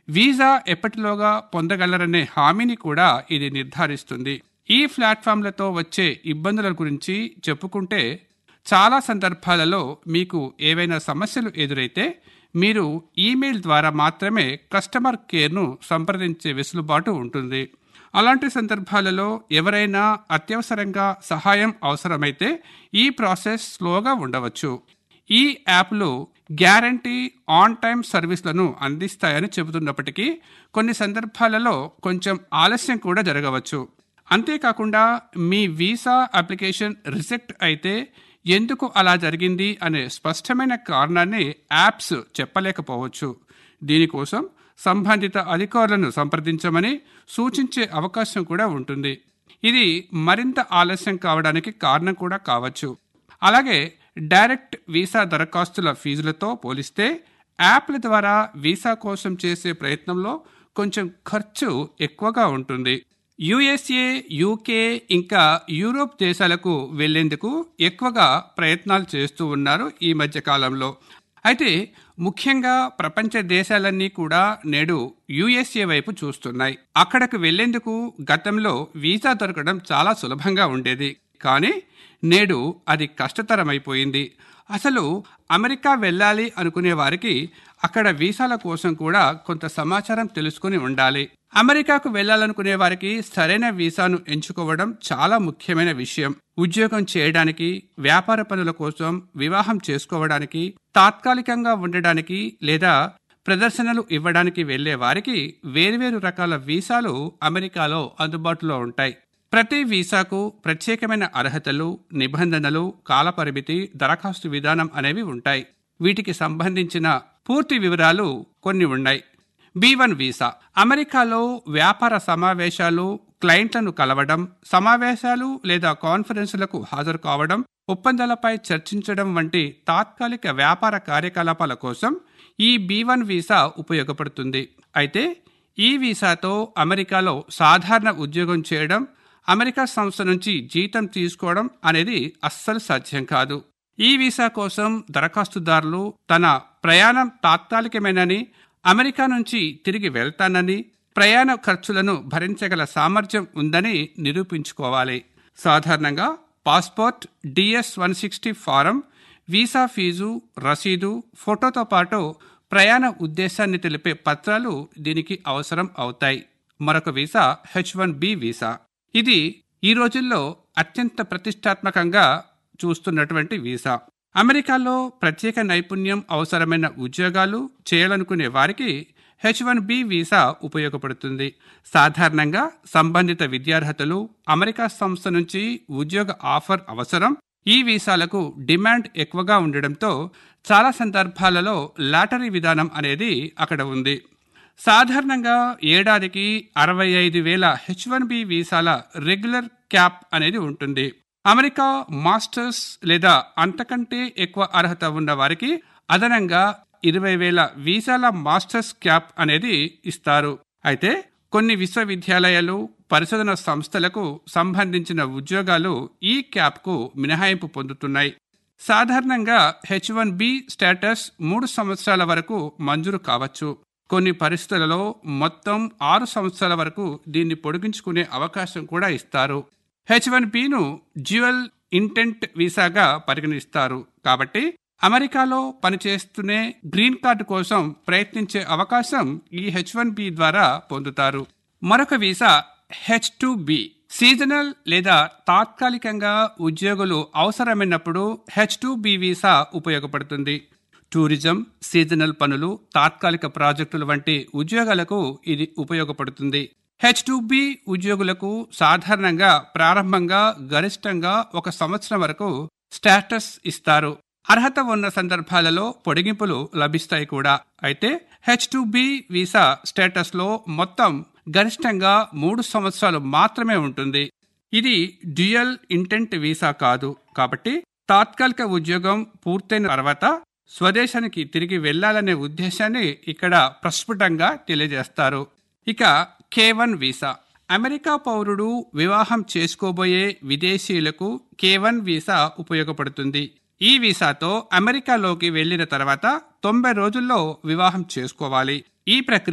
visa ఎప్పటిలోగా పొందగలరనే హామీని కూడా ఇది నిర్ధారిస్తుంది ఈ ప్లాట్ఫామ్లతో వచ్చే ఇబ్బందుల గురించి చెప్పుకుంటే చాలా సందర్భాలలో మీకు ఏవైనా సమస్యలు ఎదురైతే మీరు ఈమెయిల్ ద్వారా మాత్రమే కస్టమర్ కేర్ను సంప్రదించే వెసులుబాటు ఉంటుంది అలాంటి సందర్భాలలో ఎవరైనా అత్యవసరంగా సహాయం అవసరమైతే ఈ ప్రాసెస్ స్లోగా ఉండవచ్చు ఈ యాప్లు గ్యారంటీ ఆన్ టైం సర్వీస్లను అందిస్తాయని చెబుతున్నప్పటికీ కొన్ని సందర్భాలలో కొంచెం ఆలస్యం కూడా జరగవచ్చు అంతేకాకుండా మీ వీసా అప్లికేషన్ రిజెక్ట్ అయితే ఎందుకు అలా జరిగింది అనే స్పష్టమైన కారణాన్ని యాప్స్ చెప్పలేకపోవచ్చు దీనికోసం సంబంధిత అధికారులను సంప్రదించమని సూచించే అవకాశం కూడా ఉంటుంది ఇది మరింత ఆలస్యం కావడానికి కారణం కూడా కావచ్చు అలాగే డైరెక్ట్ వీసా దరఖాస్తుల ఫీజులతో పోలిస్తే యాప్ల ద్వారా వీసా కోసం చేసే ప్రయత్నంలో కొంచెం ఖర్చు ఎక్కువగా ఉంటుంది యుఎస్ఏ యూకే ఇంకా యూరోప్ దేశాలకు వెళ్లేందుకు ఎక్కువగా ప్రయత్నాలు చేస్తూ ఉన్నారు ఈ మధ్య కాలంలో అయితే ముఖ్యంగా ప్రపంచ దేశాలన్నీ కూడా నేడు యుఎస్ఏ వైపు చూస్తున్నాయి అక్కడకు వెళ్లేందుకు గతంలో వీసా దొరకడం చాలా సులభంగా ఉండేది కానీ నేడు అది కష్టతరమైపోయింది అసలు అమెరికా వెళ్ళాలి అనుకునే వారికి అక్కడ వీసాల కోసం కూడా కొంత సమాచారం తెలుసుకుని ఉండాలి అమెరికాకు వెళ్ళాలనుకునే వారికి సరైన వీసాను ఎంచుకోవడం చాలా ముఖ్యమైన విషయం ఉద్యోగం చేయడానికి వ్యాపార పనుల కోసం వివాహం చేసుకోవడానికి తాత్కాలికంగా ఉండడానికి లేదా ప్రదర్శనలు ఇవ్వడానికి వెళ్లే వారికి వేర్వేరు రకాల వీసాలు అమెరికాలో అందుబాటులో ఉంటాయి ప్రతి వీసాకు ప్రత్యేకమైన అర్హతలు నిబంధనలు కాలపరిమితి దరఖాస్తు విధానం అనేవి ఉంటాయి వీటికి సంబంధించిన పూర్తి వివరాలు కొన్ని ఉన్నాయి బి వన్ వీసా అమెరికాలో వ్యాపార సమావేశాలు క్లయింట్లను కలవడం సమావేశాలు లేదా కాన్ఫరెన్సులకు హాజరు కావడం ఒప్పందాలపై చర్చించడం వంటి తాత్కాలిక వ్యాపార కార్యకలాపాల కోసం ఈ బి వన్ వీసా ఉపయోగపడుతుంది అయితే ఈ వీసాతో అమెరికాలో సాధారణ ఉద్యోగం చేయడం అమెరికా సంస్థ నుంచి జీతం తీసుకోవడం అనేది అస్సలు సాధ్యం కాదు ఈ వీసా కోసం దరఖాస్తుదారులు తన ప్రయాణం తాత్కాలికమేనని అమెరికా నుంచి తిరిగి వెళ్తానని ప్రయాణ ఖర్చులను భరించగల సామర్థ్యం ఉందని నిరూపించుకోవాలి సాధారణంగా passport DS one sixty form visa fee రసీదు ఫోటోతో పాటు ప్రయాణ ఉద్దేశాన్ని తెలిపే పత్రాలు దీనికి అవసరం అవుతాయి మరొక visa H one B visa ఇది ఈ రోజుల్లో అత్యంత ప్రతిష్టాత్మకంగా చూస్తున్నటువంటి వీసా అమెరికాలో ప్రత్యేక నైపుణ్యం అవసరమైన ఉద్యోగాలు చేయాలనుకునే వారికి హెచ్ వన్ బి వీసా ఉపయోగపడుతుంది సాధారణంగా సంబంధిత విద్యార్హతలు అమెరికా సంస్థ నుంచి ఉద్యోగ ఆఫర్ అవసరం ఈ వీసాలకు డిమాండ్ ఎక్కువగా ఉండడంతో చాలా సందర్భాలలో లాటరీ విధానం అనేది అక్కడ ఉంది సాధారణంగా ఏడాదికి అరవై ఐదు వేల హెచ్ వన్ బి వీసాల రెగ్యులర్ క్యాప్ అనేది ఉంటుంది అమెరికా మాస్టర్స్ లేదా అంతకంటే ఎక్కువ అర్హత ఉన్న వారికి అదనంగా ఇరవై వేల వీసాల మాస్టర్స్ క్యాప్ అనేది ఇస్తారు అయితే కొన్ని విశ్వవిద్యాలయాలు పరిశోధన సంస్థలకు సంబంధించిన ఉద్యోగాలు ఈ క్యాప్కు మినహాయింపు పొందుతున్నాయి సాధారణంగా హెచ్ వన్ బి స్టేటస్ మూడు సంవత్సరాల వరకు మంజూరు కావచ్చు కొన్ని పరిస్థితులలో మొత్తం ఆరు సంవత్సరాల వరకు దీన్ని పొడిగించుకునే అవకాశం కూడా ఇస్తారు హెచ్ వన్ బిను జ్యువెల్ ఇంటెంట్ వీసాగా పరిగణిస్తారు కాబట్టి అమెరికాలో పనిచేస్తూనే గ్రీన్ కార్డు కోసం ప్రయత్నించే అవకాశం ఈ హెచ్ వన్ బి ద్వారా పొందుతారు మరొక visa H two B seasonal లేదా తాత్కాలికంగా ఉద్యోగులు అవసరమైనప్పుడు హెచ్ టూ బి వీసా ఉపయోగపడుతుంది టూరిజం సీజనల్ పనులు తాత్కాలిక ప్రాజెక్టులు వంటి ఉద్యోగాలకు ఇది ఉపయోగపడుతుంది హెచ్ టూ బి ఉద్యోగులకు సాధారణంగా ప్రారంభంగా గరిష్టంగా ఒక సంవత్సరం వరకు స్టేటస్ ఇస్తారు అర్హత ఉన్న సందర్భాలలో పొడిగింపులు లభిస్తాయి కూడా అయితే H two B visa status లో మొత్తం గరిష్టంగా మూడు సంవత్సరాలు మాత్రమే ఉంటుంది ఇది డ్యూయల్ ఇంటెంట్ వీసా కాదు కాబట్టి తాత్కాలిక ఉద్యోగం పూర్తయిన తర్వాత స్వదేశానికి తిరిగి వెళ్లాలనే ఉద్దేశాన్ని ఇక్కడ ప్రస్ఫుటంగా తెలియజేస్తారు ఇక కే వన్ వీసా అమెరికా పౌరుడు వివాహం చేసుకోబోయే విదేశీయులకు కే వన్ వీసా ఉపయోగపడుతుంది ఈ వీసాతో అమెరికాలోకి వెళ్లిన తర్వాత తొంభై రోజుల్లో వివాహం చేసుకోవాలి ఈ ప్రక్రియ